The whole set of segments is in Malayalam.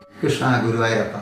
കൃഷ്ണ ഗുരുവായൂരപ്പ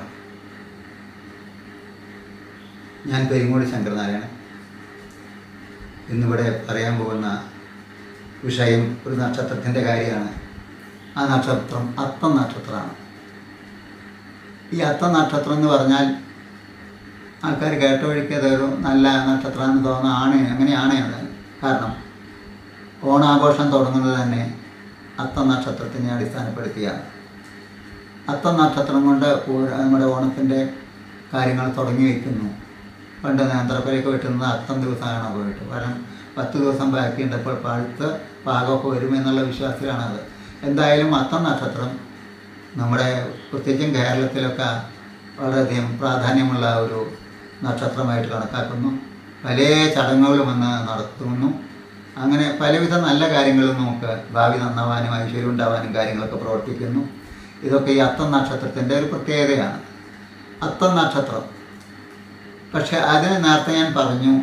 ഞാൻ പെരിങ്ങോട് ശങ്കരനാരായണൻ ഇന്നിവിടെ പറയാൻ പോകുന്ന വിഷയം ഒരു നക്ഷത്രത്തിൻ്റെ കാര്യമാണ് ആ നക്ഷത്രം അത്തം നക്ഷത്രമാണ് ഈ അത്തം നക്ഷത്രം എന്ന് പറഞ്ഞാൽ ആൾക്കാർ കേട്ട വഴിക്ക് അതൊരു നല്ല നക്ഷത്രമാണെന്ന് തോന്നുന്ന ആണ് അങ്ങനെയാണ് അത് കാരണം ഓണാഘോഷം തുടങ്ങുന്നത് തന്നെ അത്തം നക്ഷത്രത്തിനെ അടിസ്ഥാനപ്പെടുത്തിയാണ് അത്തം നക്ഷത്രം കൊണ്ട് പൂര- നമ്മുടെ ഓണത്തിൻ്റെ കാര്യങ്ങൾ തുടങ്ങി വയ്ക്കുന്നു പണ്ട് നേന്ത്രപ്പരയൊക്കെ വെട്ടുന്നത് അത്തം ദിവസമാണ് പോയിട്ട് കാരണം പത്ത് ദിവസം ബാക്കിയുണ്ട് അപ്പോൾ പഴുത്ത് പാകമൊക്കെ വരുമെന്നുള്ള വിശ്വാസത്തിലാണത് എന്തായാലും അത്തം നക്ഷത്രം നമ്മുടെ പ്രത്യേകിച്ചും കേരളത്തിലൊക്കെ വളരെയധികം പ്രാധാന്യമുള്ള ഒരു നക്ഷത്രമായിട്ട് കണക്കാക്കുന്നു പല ചടങ്ങുകളും അന്ന് നടത്തുന്നു അങ്ങനെ പലവിധ നല്ല കാര്യങ്ങളും നമുക്ക് ഭാവി നന്നാവാനും ഐശ്വര്യം ഉണ്ടാവാനും കാര്യങ്ങളൊക്കെ പ്രവർത്തിക്കുന്നു ഇതൊക്കെ ഈ അത്തം നക്ഷത്രത്തിൻ്റെ ഒരു പ്രത്യേകതയാണ് അത്തം നക്ഷത്രം പക്ഷെ അതിന് നേരത്തെ ഞാൻ പറഞ്ഞു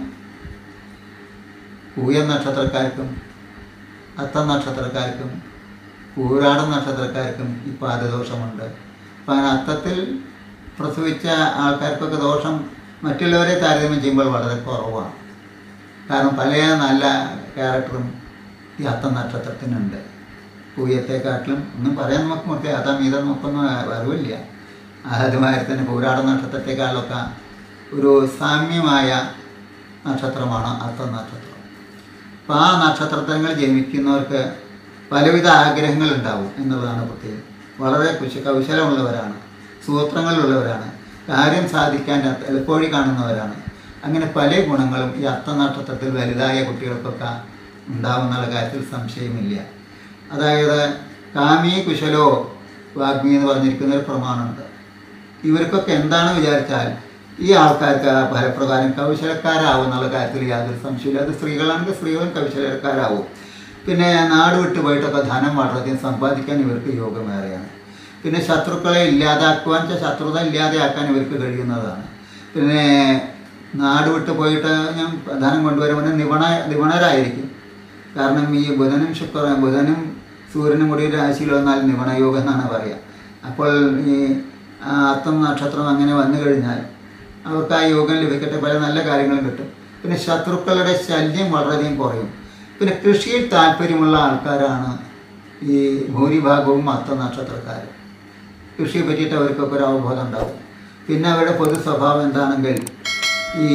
പൂയ നക്ഷത്രക്കാർക്കും അത്തം നക്ഷത്രക്കാർക്കും പൂരാടം നക്ഷത്രക്കാർക്കും ഈ പാദദോഷമുണ്ട് അപ്പം അങ്ങനെ അത്തത്തിൽ പ്രസവിച്ച ആൾക്കാർക്കൊക്കെ ദോഷം മറ്റുള്ളവരെ താരതമ്യം ചെയ്യുമ്പോൾ വളരെ കുറവാണ് കാരണം പല നല്ല ക്യാരക്ടറും ഈ അത്തം നക്ഷത്രത്തിനുണ്ട് പൂയത്തെക്കാട്ടിലും ഒന്നും പറയാൻ നമുക്ക് മുഖ്യ അതാ മീത നമുക്കൊന്നും അറിവില്ല അതുമാതിരി തന്നെ പൂരാട നക്ഷത്രത്തെക്കാളൊക്കെ ഒരു സാമ്യമായ നക്ഷത്രമാണ് അത്തം നക്ഷത്രം അപ്പോൾ ആ നക്ഷത്രങ്ങൾ ജനിക്കുന്നവർക്ക് പലവിധ ആഗ്രഹങ്ങൾ ഉണ്ടാവും എന്നുള്ളതാണ് പ്രത്യേകം വളരെ കുശ കൗശലമുള്ളവരാണ് സൂത്രങ്ങളുള്ളവരാണ് കാര്യം സാധിക്കാൻ എളുപ്പവഴി കാണുന്നവരാണ് അങ്ങനെ പല ഗുണങ്ങളും ഈ അത്ത നക്ഷത്രത്തിൽ വലുതായ കുട്ടികൾക്കൊക്കെ ഉണ്ടാവുന്നുള്ള കാര്യത്തിൽ സംശയമില്ല അതായത് കാമി കുശലോ വാഗ്മി എന്ന് പറഞ്ഞിരിക്കുന്ന ഒരു പ്രമാണമുണ്ട് ഇവർക്കൊക്കെ എന്താണ് വിചാരിച്ചാൽ ഈ ആൾക്കാർക്ക് ഫലപ്രകാരം കൗശലക്കാരാവും എന്നുള്ള കാര്യത്തിൽ യാതൊരു സംശയമില്ല അത് സ്ത്രീകളാണെങ്കിൽ സ്ത്രീകളും കൗശലക്കാരാവും പിന്നെ നാട് വിട്ടു പോയിട്ടൊക്കെ ധനം വളരെയധികം സമ്പാദിക്കാൻ ഇവർക്ക് യോഗമേറെയാണ് പിന്നെ ശത്രുക്കളെ ഇല്ലാതാക്കുവാൻ വെച്ചാൽ ശത്രുത ഇല്ലാതെയാക്കാൻ ഇവർക്ക് കഴിയുന്നതാണ് പിന്നെ നാട് വിട്ട് പോയിട്ട് ഞാൻ ധനം കൊണ്ടുവരുമ്പോൾ നിപുണ നിപുണരായിരിക്കും കാരണം ഈ ബുധനും ശുക്ര ബുധനും സൂര്യനും കൂടി ഒരു രാശിയിൽ വന്നാൽ നിപുണയോഗം എന്നാണ് പറയുക അപ്പോൾ ഈ ആ, അത്തം നക്ഷത്രം അങ്ങനെ വന്നു കഴിഞ്ഞാൽ അവർക്ക് ആ യോഗം ലഭിക്കട്ടെ പല നല്ല കാര്യങ്ങളും കിട്ടും പിന്നെ ശത്രുക്കളുടെ ശല്യം വളരെയധികം കുറയും പിന്നെ കൃഷിയിൽ താല്പര്യമുള്ള ആൾക്കാരാണ് ഈ ഭൂരിഭാഗവും അത്ത നക്ഷത്രക്കാർ കൃഷിയെ പറ്റിയിട്ട് അവർക്കൊക്കെ ഒരു അവബോധം ഉണ്ടാവും പിന്നെ അവരുടെ പൊതു സ്വഭാവം എന്താണെങ്കിൽ ഈ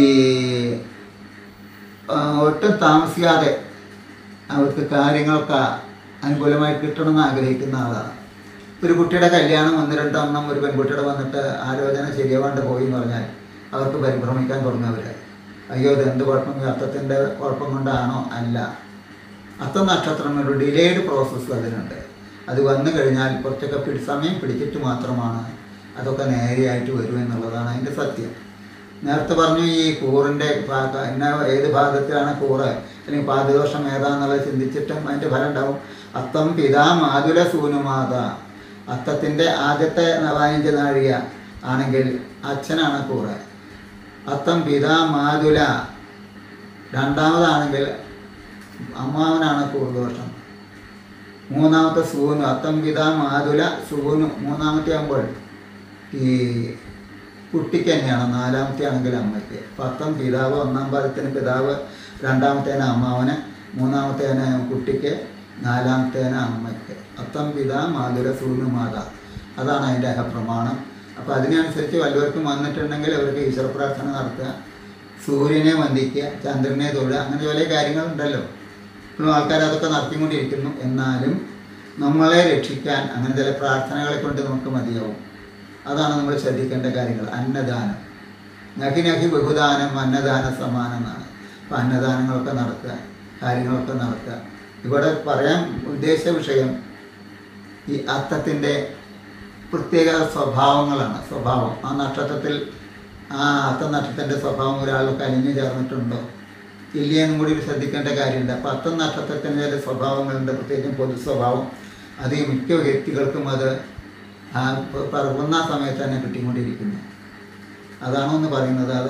ആ, ഒട്ടും താമസിയാതെ അവർക്ക് കാര്യങ്ങളൊക്കെ അനുകൂലമായി കിട്ടണമെന്ന് ആഗ്രഹിക്കുന്ന ആളാണ് ഒരു കുട്ടിയുടെ കല്യാണം ഒന്ന് രണ്ടെണ്ണം ഒരു പെൺകുട്ടിയുടെ വന്നിട്ട് ആലോചന ശരിയാവാണ്ട് പോയി എന്ന് പറഞ്ഞാൽ അവർക്ക് പരിഭ്രമിക്കാൻ തുടങ്ങുന്നവർ അയ്യോ ഇത് എന്ത് കുഴപ്പം ഈ അർത്ഥത്തിൻ്റെ കുഴപ്പം കൊണ്ടാണോ അല്ല അത്തം നക്ഷത്രം ഒരു ഡിലേഡ് പ്രോസസ്സ് അതിനുണ്ട് അത് വന്നു കഴിഞ്ഞാൽ കുറച്ചൊക്കെ പിടി സമയം പിടിച്ചിട്ട് മാത്രമാണ് അതൊക്കെ നേരെയായിട്ട് വരും എന്നുള്ളതാണ് അതിൻ്റെ സത്യം നേരത്തെ പറഞ്ഞു ഈ കൂറിൻ്റെ ഭാഗ ഇന്ന ഏത് ഭാഗത്തിലാണ് കൂറ് അല്ലെങ്കിൽ പാദദോഷം ഏതാന്നുള്ളത് ചിന്തിച്ചിട്ടും അതിൻ്റെ ഫലം ഉണ്ടാവും അത്തം പിതാ മാതുല സൂനുമാത അത്തത്തിൻ്റെ ആദ്യത്തെ പതിനഞ്ച് നാഴിക ആണെങ്കിൽ അച്ഛനാണ് കൂറ് അത്തം പിതാ മാതുല രണ്ടാമതാണെങ്കിൽ അമ്മാവനാണ് കൂറുദോഷം മൂന്നാമത്തെ സൂനു അത്തം പിത മാതുല സൂനു മൂന്നാമത്തെ ആകുമ്പോൾ ഈ കുട്ടിക്ക് തന്നെയാണ് നാലാമത്തെ ആണെങ്കിൽ അമ്മയ്ക്ക് പത്തം പിതാവ് ഒന്നാം പാദത്തിന് പിതാവ് രണ്ടാമത്തേന് അമ്മാവന് മൂന്നാമത്തേന് കുട്ടിക്ക് നാലാമത്തേന് അമ്മയ്ക്ക് അത്തം പിത മാതുല സൂനു മാത അതാണ് അതിൻ്റെ പ്രമാണം അപ്പോൾ അതിനനുസരിച്ച് വല്ലവർക്കും വന്നിട്ടുണ്ടെങ്കിൽ അവർക്ക് ഈശ്വര പ്രാർത്ഥന നടത്തുക സൂര്യനെ വന്ദിക്കുക ചന്ദ്രനെ തൊഴുക അങ്ങനെ പല കാര്യങ്ങളുണ്ടല്ലോ ഇപ്പോഴും ആൾക്കാർ അതൊക്കെ നടത്തിക്കൊണ്ടിരിക്കുന്നു എന്നാലും നമ്മളെ രക്ഷിക്കാൻ അങ്ങനെ ചില പ്രാർത്ഥനകളെ കൊണ്ട് നമുക്ക് മതിയാവും അതാണ് നമ്മൾ ശ്രദ്ധിക്കേണ്ട കാര്യങ്ങൾ അന്നദാനം നഖി നഖി ബഹുദാനം അന്നദാന സമാനം എന്നാണ് അപ്പം അന്നദാനങ്ങളൊക്കെ നടത്തുക കാര്യങ്ങളൊക്കെ നടത്തുക ഇവിടെ പറയാൻ ഉദ്ദേശിച്ച വിഷയം ഈ അത്തത്തിൻ്റെ പ്രത്യേക സ്വഭാവങ്ങളാണ് സ്വഭാവം ആ നക്ഷത്രത്തിൽ ആ അത്ത നക്ഷത്രത്തിൻ്റെ സ്വഭാവം ഒരാൾക്ക് അലിഞ്ഞു ചേർന്നിട്ടുണ്ടോ ഇല്ലയെന്നും കൂടി ശ്രദ്ധിക്കേണ്ട കാര്യമുണ്ട് അപ്പോൾ അത്ത നക്ഷത്രത്തിന് ചില സ്വഭാവങ്ങളുണ്ട് പ്രത്യേകിച്ചും പൊതു സ്വഭാവം അത് ഈ മിക്ക വ്യക്തികൾക്കും അത് ആ പ- പറക്കുന്ന സമയത്ത് തന്നെ കിട്ടിക്കൊണ്ടിരിക്കുന്നു അതാണോ എന്ന് പറയുന്നത് അത്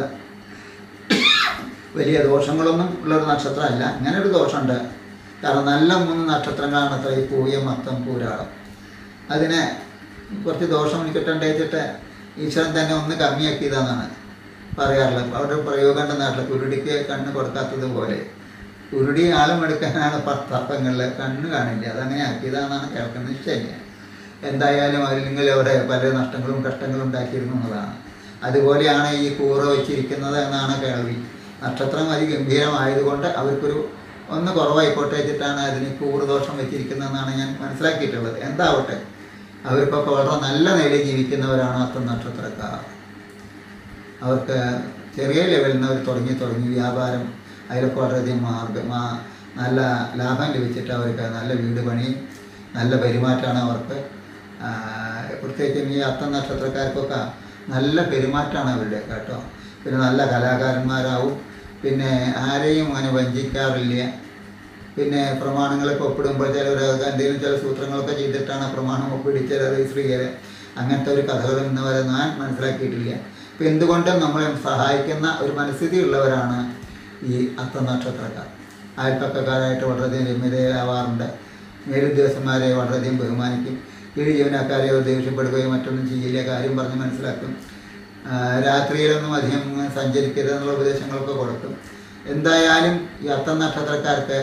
വലിയ ദോഷങ്ങളൊന്നും ഉള്ളൊരു നക്ഷത്രമല്ല ഇങ്ങനെ ഒരു ദോഷമുണ്ട് കാരണം നല്ല മൂന്ന് നക്ഷത്രങ്ങളാണ് അത്ര ഈ പൂയം മത്തം പൂരാളം അതിന് കുറച്ച് ദോഷം കിട്ടണ്ടേ വെച്ചിട്ട് ഈശ്വരൻ തന്നെ ഒന്ന് കമ്മിയാക്കിയതാണെന്നാണ് പറയാറുള്ളത് അവിടെ പ്രയോഗം ഉണ്ട് നാട്ടിൽ കുരുടിക്ക് കണ്ണ് കൊടുക്കാത്തതുപോലെ കുരുടി ആളും എടുക്കാനാണ് പത്തപ്പങ്ങളിൽ കണ്ണ് കാണില്ല അതങ്ങനെ ആക്കിയതാണെന്നാണ് കേൾക്കുന്നത് ശരിയാണ് എന്തായാലും അവരില്ലെങ്കിൽ അവിടെ പല നഷ്ടങ്ങളും കഷ്ടങ്ങളും ഉണ്ടാക്കിയിരുന്നു എന്നതാണ് അതുപോലെയാണ് ഈ കൂറ വെച്ചിരിക്കുന്നത് എന്നാണ് കേൾവി നക്ഷത്രം അതിഗംഭീരമായതുകൊണ്ട് അവർക്കൊരു ഒന്ന് കുറവായിക്കോട്ടെ വെച്ചിട്ടാണ് അതിന് കൂറുദോഷം വെച്ചിരിക്കുന്നതെന്നാണ് ഞാൻ മനസ്സിലാക്കിയിട്ടുള്ളത് എന്താവട്ടെ അവർക്കൊക്കെ വളരെ നല്ല നിലയിൽ ജീവിക്കുന്നവരാണ് അത്തം നക്ഷത്രക്കാർ അവർക്ക് ചെറിയ ലെവലിൽ നിന്ന് അവർ തുടങ്ങി തുടങ്ങി വ്യാപാരം അതിലൊക്കെ വളരെയധികം മാർഗം മാ- നല്ല ലാഭം ലഭിച്ചിട്ട് അവർക്ക് നല്ല വീട് പണി നല്ല പെരുമാറ്റമാണ് അവർക്ക് ആ, പ്രത്യേകിച്ചും ഈ അത്തം നക്ഷത്രക്കാർക്കൊക്കെ നല്ല പെരുമാറ്റമാണ് അവരുടെ കേട്ടോ പിന്നെ നല്ല കലാകാരന്മാരാവും പിന്നെ ആരെയും അങ്ങനെ വഞ്ചിക്കാറില്ല പിന്നെ പ്രമാണങ്ങളൊക്കെ ഒപ്പിടുമ്പോൾ ചിലർ എന്തെങ്കിലും ചില സൂത്രങ്ങളൊക്കെ ചെയ്തിട്ടാണ് പ്രമാണം ഒപ്പിടിച്ചത് സ്ത്രീകളെ അങ്ങനത്തെ ഒരു കഥകൾ ഇന്ന് വരെ ഞാൻ മനസ്സിലാക്കിയിട്ടില്ല അപ്പം എന്തുകൊണ്ടും നമ്മളെ സഹായിക്കുന്ന ഒരു മനസ്ഥിതി ഉള്ളവരാണ് ഈ അത്ത നക്ഷത്രക്കാർ അയൽപ്പക്കക്കാരായിട്ട് വളരെയധികം രമ്യതയിലാവാറുണ്ട് മേലുദ്യോഗസ്ഥന്മാരെ വളരെയധികം ബഹുമാനിക്കും കീഴ് ജീവനക്കാരെ ദേഷ്യപ്പെടുകയും മറ്റൊന്നും ചെയ്യില്ല കാര്യം പറഞ്ഞ് മനസ്സിലാക്കും ആ, രാത്രിയിലൊന്നും അധികം സഞ്ചരിക്കരുത് എന്നുള്ള ഉപദേശങ്ങളൊക്കെ കൊടുക്കും എന്തായാലും ഈ അത്തം നക്ഷത്രക്കാർക്ക്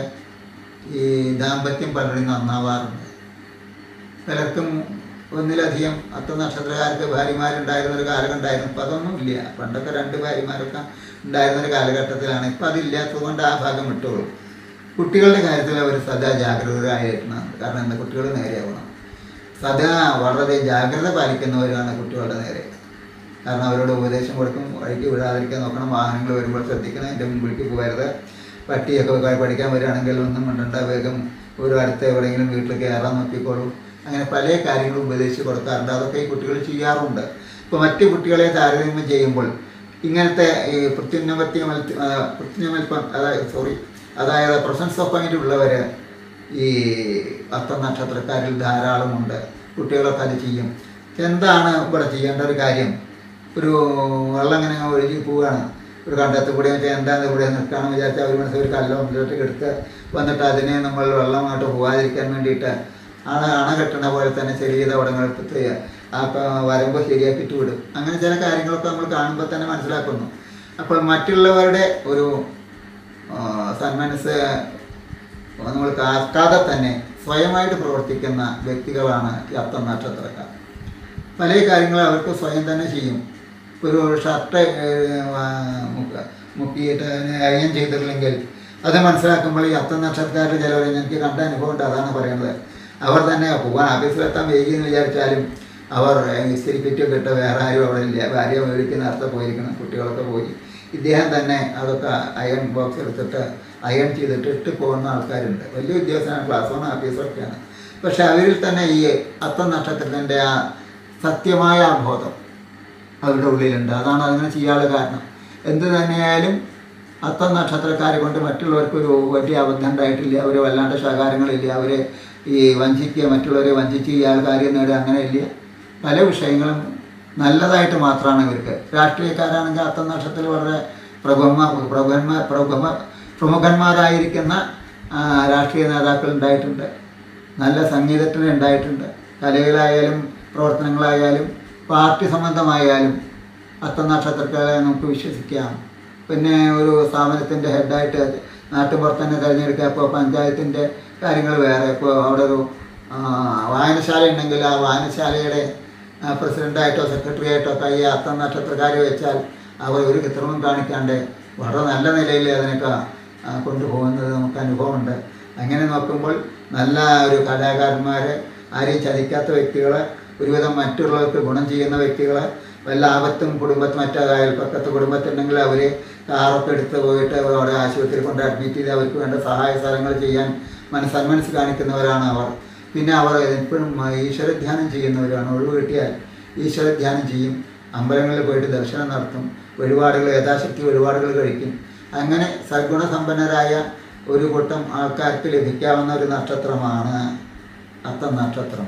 ഈ ദാമ്പത്യം പലരും നന്നാവാറുണ്ട് പലർക്കും ഒന്നിലധികം അത്ത നക്ഷത്രക്കാർക്ക് ഭാര്യമാരുണ്ടായിരുന്ന ഒരു കാലം ഉണ്ടായിരുന്നു ഇപ്പം അതൊന്നും ഇല്ല പണ്ടൊക്കെ രണ്ട് ഭാര്യമാരൊക്കെ ഉണ്ടായിരുന്ന ഒരു കാലഘട്ടത്തിലാണ് ഇപ്പം അതില്ലാത്തത് കൊണ്ട് ആ ഭാഗം വിട്ടോളും കുട്ടികളുടെ കാര്യത്തിൽ അവർ സദാ ജാഗ്രതരായിരിക്കണം കാരണം എന്താ കുട്ടികൾ നേരെയാവണം സദാ വളരെ ജാഗ്രത പാലിക്കുന്നവരാണ് കുട്ടികളുടെ നേരെ കാരണം അവരോട് ഉപദേശം കൊടുക്കും വഴിക്ക് വിടാതിരിക്കാൻ നോക്കണം വാഹനങ്ങൾ വരുമ്പോൾ ശ്രദ്ധിക്കണം എൻ്റെ മുമ്പിലേക്ക് പോകരുത് പട്ടിയൊക്കെ ക- പഠിക്കാൻ വരികയാണെങ്കിൽ ഒന്നും മിണ്ടണ്ട വേഗം ഒരു അടുത്ത എവിടെയെങ്കിലും വീട്ടിൽ കയറാൻ നോക്കിക്കോളൂ അങ്ങനെ പല കാര്യങ്ങളും ഉപദേശിച്ച് കൊടുക്കാറുണ്ട് അതൊക്കെ ഈ കുട്ടികൾ ചെയ്യാറുണ്ട് ഇപ്പോൾ മറ്റു കുട്ടികളെ താരതമ്യം ചെയ്യുമ്പോൾ ഇങ്ങനത്തെ ഈ പ്രത്യുന്നമത്യ പ്രത്യുന്നമൽപ്പം അതായത് സോറി അതായത് പ്രസൻസ് ഓഫ് മൈൻഡ് ഉള്ളവർ ഈ അത്ത നക്ഷത്രക്കാരിൽ ധാരാളമുണ്ട് കുട്ടികളൊക്കെ അത് ചെയ്യും എന്താണ് ഇവിടെ ചെയ്യേണ്ട ഒരു കാര്യം ഒരു വെള്ളം ഇങ്ങനെ ഒഴുകി പോവുകയാണ് ഒരു കണ്ടത്ത് കൂടെ വെച്ചാൽ എന്താണ് ഇവിടെ നിൽക്കുകയാണെന്ന് വിചാരിച്ചാൽ ഒരു മനസ്സിൽ ഒരു കല്ലോ മുന്നിലോട്ട് എടുത്ത് വന്നിട്ട് അതിനെ നമ്മൾ വെള്ളമായിട്ട് പോകാതിരിക്കാൻ വേണ്ടിയിട്ട് അണ അണ കെട്ടണ പോലെ തന്നെ ചെറിയ തവടങ്ങളെടുത്ത് ആ പ- വരമ്പ് ശരിയാക്കിയിട്ട് വിടും അങ്ങനെ ചില കാര്യങ്ങളൊക്കെ നമ്മൾ കാണുമ്പോൾ തന്നെ മനസ്സിലാക്കുന്നു അപ്പോൾ മറ്റുള്ളവരുടെ ഒരു ആ, സന്മനസ് നമ്മൾ കാക്കാതെ തന്നെ സ്വയമായിട്ട് പ്രവർത്തിക്കുന്ന വ്യക്തികളാണ് ഈ അത്തം നക്ഷത്രക്കാർ പല കാര്യങ്ങളും അവർക്ക് സ്വയം തന്നെ ചെയ്യും ഇപ്പൊ ഒരു ഷർട്ട് മുക്കിയിട്ട് അതിനെ അയൺ ചെയ്തിട്ടില്ലെങ്കിൽ അത് മനസ്സിലാക്കുമ്പോൾ ഈ അത്തം നക്ഷത്രക്കാരുടെ ചിലവരെ എനിക്ക് കണ്ട അനുഭവം ഉണ്ട് അതാണ് പറയുന്നത് അവർ തന്നെ പോകാൻ ഓഫീസിലെത്താൻ വൈകി എന്ന് വിചാരിച്ചാലും അവർ ഇസ്തിരി കിറ്റൊക്കെ ഇട്ട് വേറെ ആരും അവിടെ ഇല്ല ഭാര്യ മേടിക്കുന്ന അർത്ഥം പോയിരിക്കണം കുട്ടികളൊക്കെ പോയി ഇദ്ദേഹം തന്നെ അതൊക്കെ അയൺ ബോക്സ് എടുത്തിട്ട് അയൺ ചെയ്തിട്ട് ഇട്ട് പോകുന്ന ആൾക്കാരുണ്ട് വലിയ ഉദ്യോഗസ്ഥനാണ് ക്ലാസ് വൺ ഓഫീസറൊക്കെയാണ് പക്ഷെ അവരിൽ തന്നെ ഈ അത്തം നക്ഷത്രത്തിൻ്റെ ആ സത്യമായ ആ ബോധം അവരുടെ ഉള്ളിലുണ്ട് അതാണ് അങ്ങനെ ചെയ്യാനുള്ള കാരണം എന്ത് തന്നെയായാലും അത്തം നക്ഷത്രക്കാരെ കൊണ്ട് മറ്റുള്ളവർക്കൊരു വലിയ അബദ്ധം ഉണ്ടായിട്ടില്ല അവർ വല്ലാണ്ട് ശകാരങ്ങളില്ല അവരെ ഈ വഞ്ചിക്കുക മറ്റുള്ളവരെ വഞ്ചിച്ച് ഇയാൾ കാര്യം നേടുക അങ്ങനെ ഇല്ല പല വിഷയങ്ങളും നല്ലതായിട്ട് മാത്രമാണ് ഇവർക്ക് രാഷ്ട്രീയക്കാരാണെങ്കിൽ അത്തം നക്ഷത്രത്തിൽ വളരെ പ്രഭുമ പ്രഭുന്മാർ പ്രഭുമ പ്രമുഖന്മാരായിരിക്കുന്ന ആ, രാഷ്ട്രീയ നേതാക്കൾ ഉണ്ടായിട്ടുണ്ട് നല്ല സംഗീതത്തിന് ഉണ്ടായിട്ടുണ്ട് കലകളായാലും പ്രവർത്തനങ്ങളായാലും പാർട്ടി സംബന്ധമായാലും അത്തം നക്ഷത്രക്കാരെ നമുക്ക് വിശ്വസിക്കാം പിന്നെ ഒരു സ്ഥാപനത്തിൻ്റെ ഹെഡായിട്ട് നാട്ടുപുറത്ത് തന്നെ തിരഞ്ഞെടുക്കുക ഇപ്പോൾ പഞ്ചായത്തിൻ്റെ കാര്യങ്ങൾ വേറെ ഇപ്പോൾ അവിടെ ഒരു ആ, വായനശാല ഉണ്ടെങ്കിൽ ആ വായനശാലയുടെ ആ, പ്രസിഡൻ്റായിട്ടോ സെക്രട്ടറി ആയിട്ടോ ഒക്കെ ഈ അത്തം നക്ഷത്രക്കാരെ വെച്ചാൽ അവർ ഒരു ചിത്രവും കാണിക്കാണ്ട് വളരെ നല്ല നിലയിൽ അതിനൊക്കെ ആ, കൊണ്ടുപോകുന്നത് നമുക്ക് അനുഭവമുണ്ട് അങ്ങനെ നോക്കുമ്പോൾ നല്ല ഒരു കലാകാരന്മാർ ആരെയും ചതിക്കാത്ത വ്യക്തികൾ ഒരുവിധം മറ്റുള്ളവർക്ക് ഗുണം ചെയ്യുന്ന വ്യക്തികൾ വല്ല ആപത്തും കുടുംബത്തിൽ മറ്റേ അയൽപ്പക്കത്ത് കുടുംബത്തുണ്ടെങ്കിൽ അവർ കാറൊക്കെ എടുത്ത് പോയിട്ട് അവിടെ ആശുപത്രി കൊണ്ട് അഡ്മിറ്റ് ചെയ്ത് അവർക്ക് വേണ്ട സഹായ സ്ഥലങ്ങൾ ചെയ്യാൻ മനസ്സ് സന്മനസ് കാണിക്കുന്നവരാണ് അവർ പിന്നെ അവർ എപ്പോഴും ഈശ്വരധ്യാനം ചെയ്യുന്നവരാണ് ഒഴിവ് കിട്ടിയാൽ ഈശ്വരധ്യാനം ചെയ്യും അമ്പലങ്ങളിൽ പോയിട്ട് ദർശനം നടത്തും വഴിപാടുകൾ യഥാശക്തി വഴിപാടുകൾ കഴിക്കും അങ്ങനെ സദ്ഗുണസമ്പന്നരായ ഒരു കൂട്ടം ആൾക്കാർക്ക് ലഭിക്കാവുന്ന ഒരു നക്ഷത്രമാണ് അത്തം നക്ഷത്രം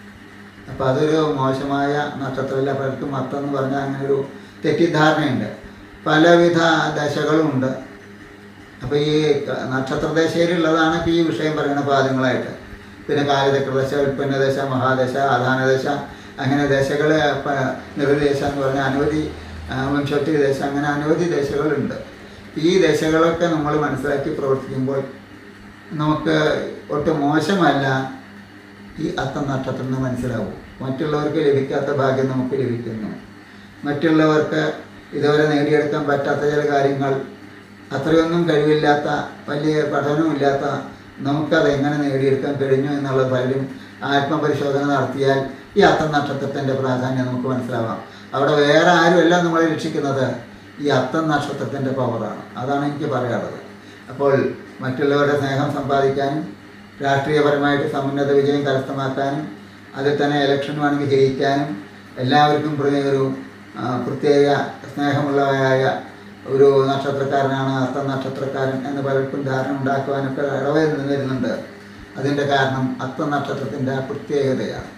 അപ്പം അതൊരു മോശമായ നക്ഷത്രമില്ല പലർക്കും അത്തം എന്ന് പറഞ്ഞാൽ അങ്ങനെ ഒരു തെറ്റിദ്ധാരണയുണ്ട് പലവിധ ദശകളുമുണ്ട് അപ്പോൾ ഈ ക- നക്ഷത്രദശയിലുള്ളതാണ് ഇപ്പോൾ ഈ വിഷയം പറയുന്ന പാദങ്ങളായിട്ട് പിന്നെ കാലചക്രദശ ഉൽപ്പന്നദശ മഹാദശ ആധാനദശ അങ്ങനെ ദേശങ്ങൾ നിർദ്ദേശം എന്ന് പറഞ്ഞാൽ അനവധി ആ, വംശോത്തരി ദേശം അങ്ങനെ അനവധി ദേശങ്ങളുണ്ട് ഈ ദേശങ്ങളൊക്കെ നമ്മൾ മനസ്സിലാക്കി പ്രവർത്തിക്കുമ്പോൾ നമുക്ക് ഒട്ടും മോശമല്ല ഈ അത്തം നക്ഷത്രം എന്ന് മനസ്സിലാവും മറ്റുള്ളവർക്ക് ലഭിക്കാത്ത ഭാഗ്യം നമുക്ക് ലഭിക്കുന്നു മറ്റുള്ളവർക്ക് ഇതുവരെ നേടിയെടുക്കാൻ പറ്റാത്ത ചില കാര്യങ്ങൾ അത്രയൊന്നും കഴിവില്ലാത്ത വലിയ പഠനമില്ലാത്ത നമുക്കത് എങ്ങനെ നേടിയെടുക്കാൻ കഴിഞ്ഞു എന്നുള്ളത് പലരും ആത്മപരിശോധന നടത്തിയാൽ ഈ അത്തം നക്ഷത്രത്തിൻ്റെ പ്രാധാന്യം നമുക്ക് മനസ്സിലാവാം അവിടെ വേറെ ആരുമല്ല നമ്മളെ രക്ഷിക്കുന്നത് ഈ അത്തം നക്ഷത്രത്തിൻ്റെ പവറാണ് അതാണ് എനിക്ക് പറയാനുള്ളത് അപ്പോൾ മറ്റുള്ളവരുടെ സ്നേഹം സമ്പാദിക്കാനും രാഷ്ട്രീയപരമായിട്ട് സമുന്നത വിജയം കരസ്ഥമാക്കാനും അതിൽ തന്നെ ഇലക്ഷൻ വേണമെങ്കിൽ ജയിക്കാനും എല്ലാവർക്കും പ്രിയ ഒരു ആ, പ്രത്യേക സ്നേഹമുള്ളവരായ ഒരു നക്ഷത്രക്കാരനാണ് അത്തം നക്ഷത്രക്കാരൻ എന്ന് പലർക്കും ധാരണ ഉണ്ടാക്കുവാനൊക്കെ ഇടവേ വരുന്നുണ്ട് അതിൻ്റെ കാരണം അത്തം നക്ഷത്രത്തിൻ്റെ ആ പ്രത്യേകതയാണ്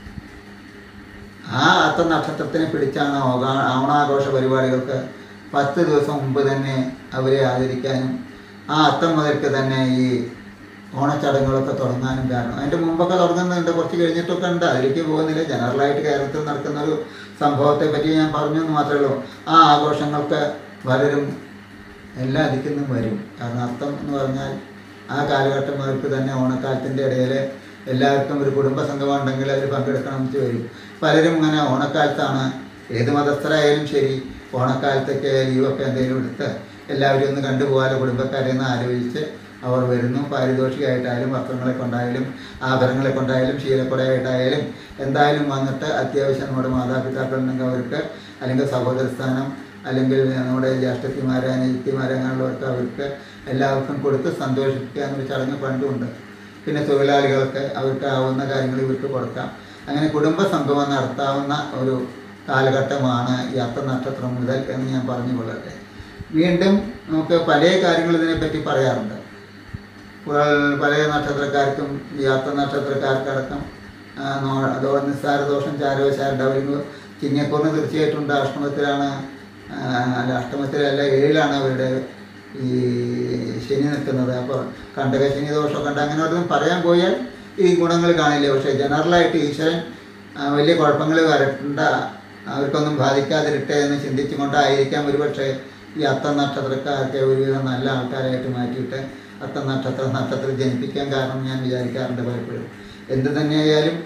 ആ അത്തം നക്ഷത്രത്തിനെ പിടിച്ചാണ് ഓഗാ- ഓണാഘോഷ പരിപാടികൾക്ക് പത്ത് ദിവസം മുമ്പ് തന്നെ അവരെ ആദരിക്കാനും ആ അത്തം മുതൽക്ക് തന്നെ ഈ ഓണച്ചടങ്ങുകളൊക്കെ തുടങ്ങാനും കാരണം അതിൻ്റെ മുമ്പൊക്കെ തുടങ്ങുന്നുണ്ട് കുറച്ച് കഴിഞ്ഞിട്ടൊക്കെ ഉണ്ട് അതിലേക്ക് പോകുന്നില്ല ജനറലായിട്ട് കേരളത്തിൽ നടക്കുന്ന ഒരു സംഭവത്തെ പറ്റി ഞാൻ പറഞ്ഞു എന്ന് മാത്രമേ ഉള്ളൂ ആ ആഘോഷങ്ങൾക്ക് പലരും എല്ലാ ദിക്കുന്നും വരും കാരണം അത്തം എന്ന് പറഞ്ഞാൽ ആ കാലഘട്ടം മുതൽക്ക് തന്നെ ഓണക്കാലത്തിൻ്റെ ഇടയിൽ എല്ലാവർക്കും ഒരു കുടുംബ സംഗമം ഉണ്ടെങ്കിൽ അതിൽ പങ്കെടുക്കണം എന്ന് വരും പലരും ഇങ്ങനെ ഓണക്കാലത്താണ് ഏത് മതസ്ഥരായാലും ശരി ഓണക്കാലത്തൊക്കെ ലീവൊക്കെ എന്തെങ്കിലും എടുത്ത് എല്ലാവരും ഒന്ന് കണ്ടുപോകാതെ കുടുംബക്കാരെ ഒന്ന് ആലോചിച്ച് അവർ വരുന്നു പാരിതോഷികമായിട്ടായാലും വസ്ത്രങ്ങളെ കൊണ്ടായാലും ആഭരണങ്ങളെ കൊണ്ടായാലും ശീലക്കുടയായിട്ടായാലും എന്തായാലും വന്നിട്ട് അത്യാവശ്യം നമ്മുടെ മാതാപിതാക്കളുണ്ടെങ്കിൽ അവർക്ക് അല്ലെങ്കിൽ സഹോദര സ്ഥാനം അല്ലെങ്കിൽ നമ്മുടെ ജ്യേഷ്ഠത്തിമാരെ അനിയത്തിമാരെ അങ്ങനെയുള്ളവർക്ക് അവർക്ക് എല്ലാവർക്കും കൊടുത്ത് സന്തോഷിപ്പിക്കുക എന്നൊരു ചടങ്ങ് പണ്ടുണ്ട് പിന്നെ തൊഴിലാളികൾക്ക് അവർക്ക് ആവുന്ന കാര്യങ്ങൾ ഇവർക്ക് കൊടുക്കാം അങ്ങനെ കുടുംബ സംഗമം നടത്താവുന്ന ഒരു കാലഘട്ടമാണ് ഈ അത്ത നക്ഷത്രം മുതൽ എന്ന് ഞാൻ പറഞ്ഞു കൊള്ളട്ടെ വീണ്ടും നമുക്ക് പല കാര്യങ്ങൾ ഇതിനെപ്പറ്റി പറയാറുണ്ട് പല- പല നക്ഷത്രക്കാർക്കും ഈ അത്ത നക്ഷത്രക്കാർക്കടക്കം ആ, നോ- അതോ നിസ്സാര ദോഷം ചാരവശാലുണ്ട് അവർക്ക് ചിങ്ങക്കൂറിന് തീർച്ചയായിട്ടും ഉണ്ട് അഷ്ടമത്തിലാണ് ആ, അല്ല അഷ്ടമത്തിലല്ല ഏഴിലാണ് അവരുടെ ഈ ശനി നിൽക്കുന്നത് അപ്പോൾ കണ്ടക ശനി ദോഷമൊക്കെ ഉണ്ട് അങ്ങനെ ഒന്നും പറയാൻ പോയാൽ ഈ ഗുണങ്ങൾ കാണില്ല പക്ഷേ ജനറലായിട്ട് ഈശ്വരൻ ആ, വലിയ കുഴപ്പങ്ങൾ വരണ്ട അവർക്കൊന്നും ബാധിക്കാതിരിട്ടെ എന്ന് ചിന്തിച്ചുകൊണ്ടായിരിക്കാം ഒരുപക്ഷെ ഈ അത്ത നക്ഷത്രക്കാർക്ക് ഒരുവിധം നല്ല ആൾക്കാരായിട്ട് മാറ്റിയിട്ട് അത്ത നക്ഷത്ര നക്ഷത്രം ജനിപ്പിക്കാൻ കാരണം ഞാൻ വിചാരിക്കാറുണ്ട് പലപ്പോഴും എന്ത് തന്നെയായാലും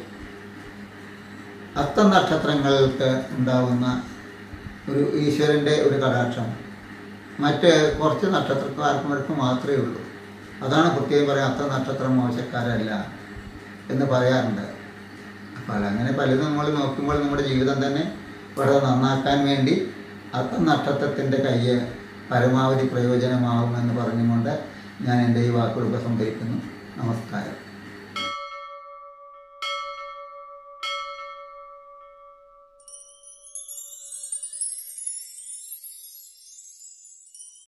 അത്ത നക്ഷത്രങ്ങൾക്ക് ഉണ്ടാവുന്ന ഒരു ഈശ്വരൻ്റെ ഒരു കടാക്ഷം മറ്റ് കുറച്ച് നക്ഷത്രക്കാർക്കും മാത്രമേ ഉള്ളൂ അതാണ് പ്രത്യേകം പറയാം അത്ത നക്ഷത്രം മോശക്കാരല്ല എന്ന് പറയാറുണ്ട് അപ്പോൾ അങ്ങനെ പലതും നമ്മൾ നോക്കുമ്പോൾ നമ്മുടെ ജീവിതം തന്നെ വളരെ നന്നാക്കാൻ വേണ്ടി അത്ത നക്ഷത്രത്തിൻ്റെ കയ്യ് പരമാവധി പ്രയോജനമാവുമെന്ന് പറഞ്ഞുകൊണ്ട് ഞാൻ എൻ്റെ ഈ വാക്കുകൾ ഉപസംഹരിക്കുന്നു നമസ്കാരം